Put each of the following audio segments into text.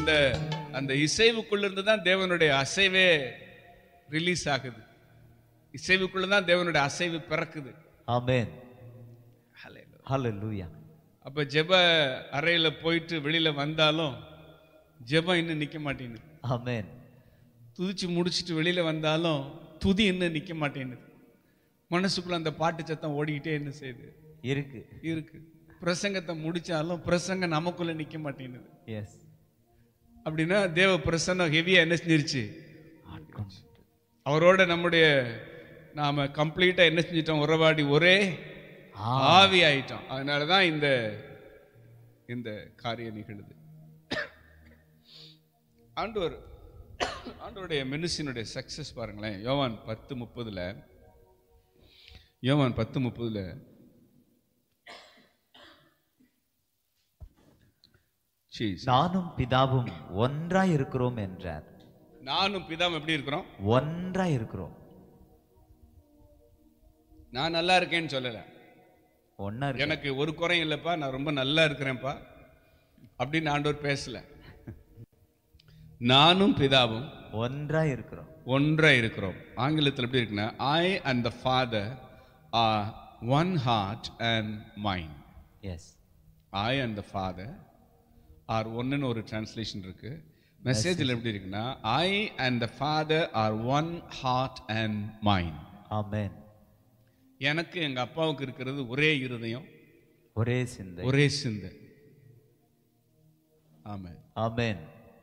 அந்த அந்த இசைவுக்குள்ள இருந்து தான் தேவனுடைய அசைவே ரிலீஸ் ஆகுது இசைவுக்குள்ள தான் தேவனுடைய அசைவு பிறக்குது ஆமென் Hallelujah. ஹalleluya அப்ப ஜெப அறையில போயிட்டு வெளியில வந்தாலும் ஜெபம் இன்னும் நிக்க மாட்டேங்குது ஆமென் துதிச்சு முடிச்சிட்டு வெளியில வந்தாலும் துதி இன்னும் நிக்க மாட்டேங்குது மனசுக்குள்ள அந்த பாட்டு சத்தம் ஓடிக்கிட்டே என்ன செய்யுது இருக்கு இருக்கு பிரசங்கத்தை முடிச்சாலும் பிரசங்கம் நமக்குள்ள நிக்க மாட்டேங்குது எஸ் அப்படின்னா தேவ பிரசன்னம் ஹெவியா என்ன செஞ்சிருச்சு அவரோட நம்முடைய நாம கம்ப்ளீட்டா என்ன செஞ்சிட்டோம் உறவாடி ஒரே ஆவி ஆயிட்டோம் அதனாலதான் இந்த இந்த காரியம் நிகழுது ஆண்டவர் ஆண்டவருடைய மெனுசினுடைய சக்சஸ் பாருங்களேன் யோவான் பத்து முப்பதுல யோவான் பத்து முப்பதுல Jesus. நானும் பிதாவும் ஒன்றாய் இருக்கிறோம் என்றார் நானும் பிதாவும் எப்படி இருக்கிறோம் ஒன்றாய் இருக்கிறோம் நான் நல்லா இருக்கேன்னு சொல்லல ஒன்னா இருக்கு எனக்கு ஒரு குறையும் இல்லைப்பா நான் ரொம்ப நல்லா இருக்கிறேன்ப்பா அப்படின்னு ஆண்டவர் பேசல நானும் பிதாவும் ஒன்றாய் இருக்கிறோம் ஒன்றா இருக்கிறோம் ஆங்கிலத்தில் எப்படி இருக்குன்னா I and the father are one heart and mind yes I and the father are ஒன்னுன்னு ஒரு டிரான்ஸ்லேஷன் இருக்கு மெசேஜில் எப்படி இருக்குன்னா I and the father are one heart and mind amen எனக்கு எங்க அப்பாவுக்கு இருக்கிறது ஒரே இருதயம் ஒரே சிந்தை ஒரே சிந்தை ஆமா ஆமென்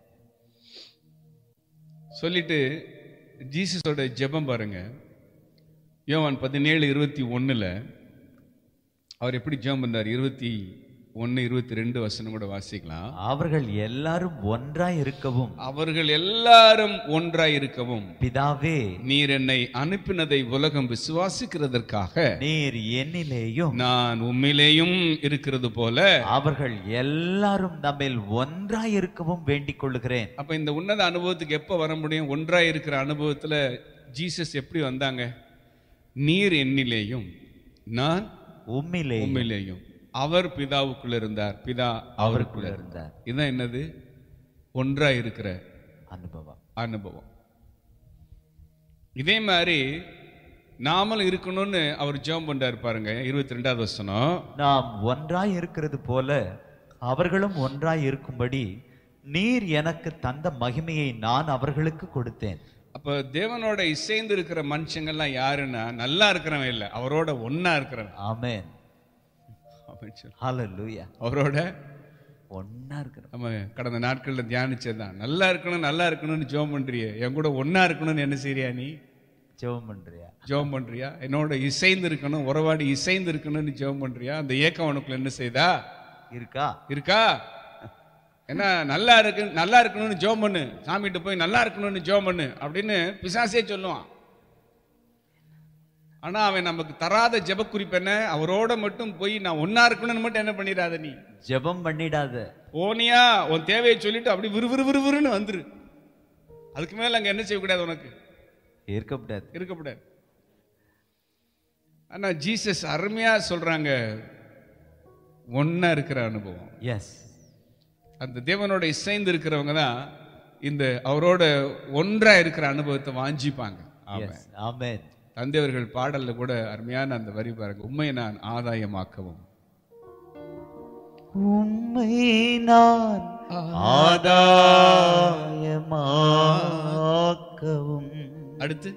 சொல்லிட்டு ஜீசஸோட ஜெபம் பாருங்க யோவான் பதினேழு இருபத்தி ஒண்ணுல அவர் எப்படி ஜெபம் பண்ணார் இருபத்தி ஒன்னு இருபத்தி ரெண்டு வசனம் கூட வாசிக்கலாம் அவர்கள் எல்லாரும் ஒன்றாய் இருக்கவும் அவர்கள் எல்லாரும் ஒன்றாய் இருக்கவும் பிதாவே நீர் என்னை அனுப்பினதை உலகம் விசுவாசிக்கிறதற்காக நீர் என்னிலேயும் நான் உம்மிலேயும் இருக்கிறது போல அவர்கள் எல்லாரும் நம்மில் ஒன்றாய் இருக்கவும் வேண்டிக் கொள்ளுகிறேன் அப்ப இந்த உன்னத அனுபவத்துக்கு எப்ப வர முடியும் ஒன்றாய் இருக்கிற அனுபவத்துல ஜீசஸ் எப்படி வந்தாங்க நீர் என்னிலேயும் நான் உம்மிலே உண்மையிலேயும் அவர் பிதாவுக்குள்ள இருந்தார் பிதா அவருக்குள்ள அவருக்குள்ள இருந்தார் இருந்தார் இதுதான் என்னது ஒன்றாய் இருக்கிற அனுபவம் அனுபவம் இதே மாதிரி நாமளும் இருக்கணும்னு அவர் ஜெபம் பண்றாரு பாருங்க இருபத்தி ரெண்டாவது வசனம் நாம் ஒன்றாய் இருக்கிறது போல அவர்களும் ஒன்றாய் இருக்கும்படி நீர் எனக்கு தந்த மகிமையை நான் அவர்களுக்கு கொடுத்தேன் அப்ப தேவனோட இசைந்து இருக்கிற மனுஷங்கள்லாம் யாருன்னா நல்லா இருக்கிறவன் இல்லை அவரோட ஒண்ணா இருக்கிறவன் ஆமென் அப்படின்னு சொல்லு. ஹalleluya அவரோட ஒன்னா இருக்கிறோம் நம்ம கடந்த நாட்கள்ல தியானிச்சதுதான் நல்லா இருக்கணும் நல்லா இருக்கணும்னு ஜெபம் பண்றியே என் கூட ஒண்ணா இருக்கணும்னு என்ன செய்றியா நீ ஜெபம் பண்றியா ஜெபம் பண்றியா என்னோட இசைந்து இருக்கணும் உறவாடி இசைந்து இருக்கணும்னு ஜெபம் பண்றியா அந்த ஏக்கம் உனக்குள்ள என்ன செய்தா இருக்கா இருக்கா என்ன நல்லா இருக்கு நல்லா இருக்கணும்னு ஜெபம் பண்ணு சாமிகிட்ட போய் நல்லா இருக்கணும்னு ஜெபம் பண்ணு அப்படின்னு பிசாசே சொல்லுவான் ஆனா அவன் நமக்கு தராத ஜெப குறிப்பு என்ன அவரோட மட்டும் போய் நான் ஒன்னா இருக்கணும்னு மட்டும் என்ன பண்ணிடாத நீ ஜெபம் பண்ணிடாத போனியா உன் தேவையை சொல்லிட்டு அப்படி விறுவிறு விறுவிறுன்னு வந்துரு அதுக்கு மேல அங்க என்ன செய்யக்கூடாது உனக்கு இருக்கக்கூடாது இருக்கக்கூடாது ஆனா ஜீசஸ் அருமையா சொல்றாங்க ஒன்னா இருக்கிற அனுபவம் எஸ் அந்த தேவனோட இசைந்து இருக்கிறவங்க தான் இந்த அவரோட ஒன்றா இருக்கிற அனுபவத்தை வாஞ்சிப்பாங்க ஆமா. எஸ் ஆமென் தந்தையவர்கள் பாடல்ல கூட அருமையான அந்த வரி பாருங்க உண்மையை நான் ஆதாயமாக்கவும் உம்மை நான் ஆதாயமாக்கவும் அடுத்து